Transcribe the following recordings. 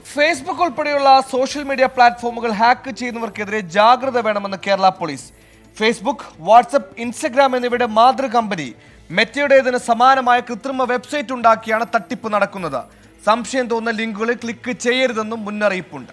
Facebook ഉൾപ്പെടെയുള്ള social media പ്ലാറ്റ്ഫോമുകൾ hack ചെയ്യുന്നവർക്കെതിരെ ജാഗ്രത വേണമെന്ന് Kerala police Facebook WhatsApp Instagram എന്നിവയുടെ മാതൃ കമ്പനി മെറ്റയുടേതിന് സമാനമായ കൃത്രിമ വെബ്സൈറ്റ് ഉണ്ടാക്കിയാണ് തട്ടിപ്പ് നടക്കുന്നത് സംശയം തോന്നുന്ന ലിങ്കുകളിൽ ക്ലിക്ക് ചെയ്യരുതെന്നും മുന്നറിയിപ്പുണ്ട്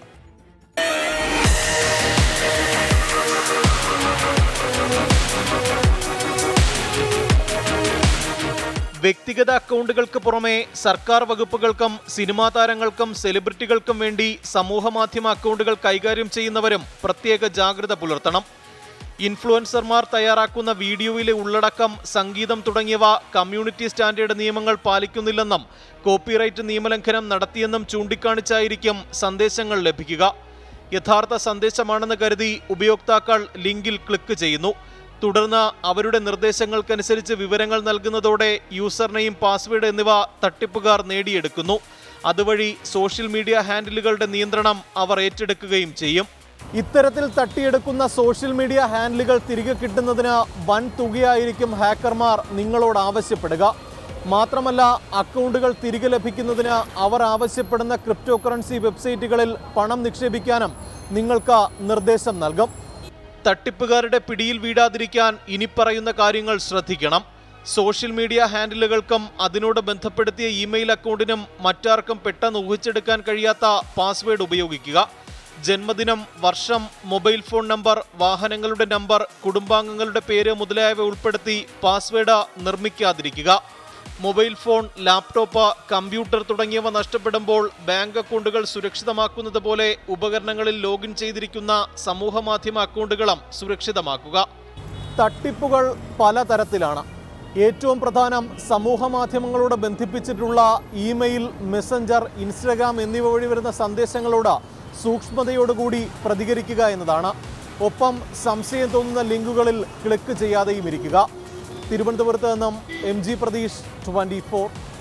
വ്യക്തിഗത അക്കൗണ്ടുകൾക്ക് പുറമെ സർക്കാർ വകുപ്പുകൾക്കും സിനിമാ താരങ്ങൾക്കും സെലിബ്രിറ്റികൾക്കും വേണ്ടി സമൂഹ മാധ്യമ അക്കൗണ്ടുകൾ കൈകാര്യം ചെയ്യുന്നവരും പ്രത്യേക ജാഗ്രത പുലർത്തണം ഇൻഫ്ലുവൻസർമാർ തയ്യാറാക്കുന്ന വീഡിയോയിലെ ഉള്ളടക്കം സംഗീതം തുടങ്ങിയവ കമ്മ്യൂണിറ്റി സ്റ്റാൻഡേർഡ് നിയമങ്ങൾ പാലിക്കുന്നില്ലെന്നും കോപ്പിറൈറ്റ് നിയമലംഘനം നടത്തിയെന്നും ചൂണ്ടിക്കാണിച്ചായിരിക്കും സന്ദേശങ്ങൾ ലഭിക്കുക യഥാർത്ഥ സന്ദേശമാണെന്ന് കരുതി ഉപയോക്താക്കൾ ലിങ്കിൽ ക്ലിക്ക് ചെയ്യുന്നു തുടർന്ന് അവരുടെ നിർദ്ദേശങ്ങൾക്കനുസരിച്ച് വിവരങ്ങൾ നൽകുന്നതോടെ യൂസർ നെയിം പാസ്വേഡ് എന്നിവ തട്ടിപ്പുകാർ നേടിയെടുക്കുന്നു അതുവഴി സോഷ്യൽ മീഡിയ ഹാൻഡിലുകളുടെ നിയന്ത്രണം അവർ ഏറ്റെടുക്കുകയും ചെയ്യും ഇത്തരത്തിൽ തട്ടിയെടുക്കുന്ന സോഷ്യൽ മീഡിയ ഹാൻഡിലുകൾ തിരികെ കിട്ടുന്നതിന് വൻ തുകയായിരിക്കും ഹാക്കർമാർ നിങ്ങളോട് ആവശ്യപ്പെടുക മാത്രമല്ല അക്കൗണ്ടുകൾ തിരികെ ലഭിക്കുന്നതിന് അവർ ആവശ്യപ്പെടുന്ന ക്രിപ്റ്റോ കറൻസി വെബ്സൈറ്റുകളിൽ പണം നിക്ഷേപിക്കാനും നിങ്ങൾക്ക് നിർദ്ദേശം നൽകും തട്ടിപ്പുകാരുടെ പിടിയിൽ വീഴാതിരിക്കാൻ ഇനി പറയുന്ന കാര്യങ്ങൾ ശ്രദ്ധിക്കണം സോഷ്യൽ മീഡിയ ഹാൻഡിലുകൾക്കും അതിനോട് ബന്ധപ്പെടുത്തിയ ഇമെയിൽ അക്കൗണ്ടിനും മറ്റാർക്കും പെട്ടെന്ന് ഊഹിച്ചെടുക്കാൻ കഴിയാത്ത പാസ്വേഡ് ഉപയോഗിക്കുക ജന്മദിനം വർഷം മൊബൈൽ ഫോൺ നമ്പർ വാഹനങ്ങളുടെ നമ്പർ കുടുംബാംഗങ്ങളുടെ പേര് മുതലായവ ഉൾപ്പെടുത്തി പാസ്വേഡ് നിർമ്മിക്കാതിരിക്കുക മൊബൈൽ ഫോൺ ലാപ്ടോപ്പ് കമ്പ്യൂട്ടർ തുടങ്ങിയവ നഷ്ടപ്പെടുമ്പോൾ ബാങ്ക് അക്കൗണ്ടുകൾ സുരക്ഷിതമാക്കുന്നത് പോലെ ഉപകരണങ്ങളിൽ ലോഗിൻ ചെയ്തിരിക്കുന്ന സമൂഹ മാധ്യമ അക്കൗണ്ടുകളും സുരക്ഷിതമാക്കുക തട്ടിപ്പുകൾ പലതരത്തിലാണ് ഏറ്റവും പ്രധാനം സമൂഹ മാധ്യമങ്ങളോട് ബന്ധിപ്പിച്ചിട്ടുള്ള ഇമെയിൽ മെസ്സഞ്ചർ ഇൻസ്റ്റഗ്രാം എന്നിവ വഴി വരുന്ന സന്ദേശങ്ങളോട് സൂക്ഷ്മതയോടുകൂടി പ്രതികരിക്കുക എന്നതാണ് ഒപ്പം സംശയം തോന്നുന്ന ലിങ്കുകളിൽ ക്ലിക്ക് ചെയ്യാതെയും ഇരിക്കുക തിരുവനന്തപുരത്ത് നിന്നും M G Pratheesh twenty four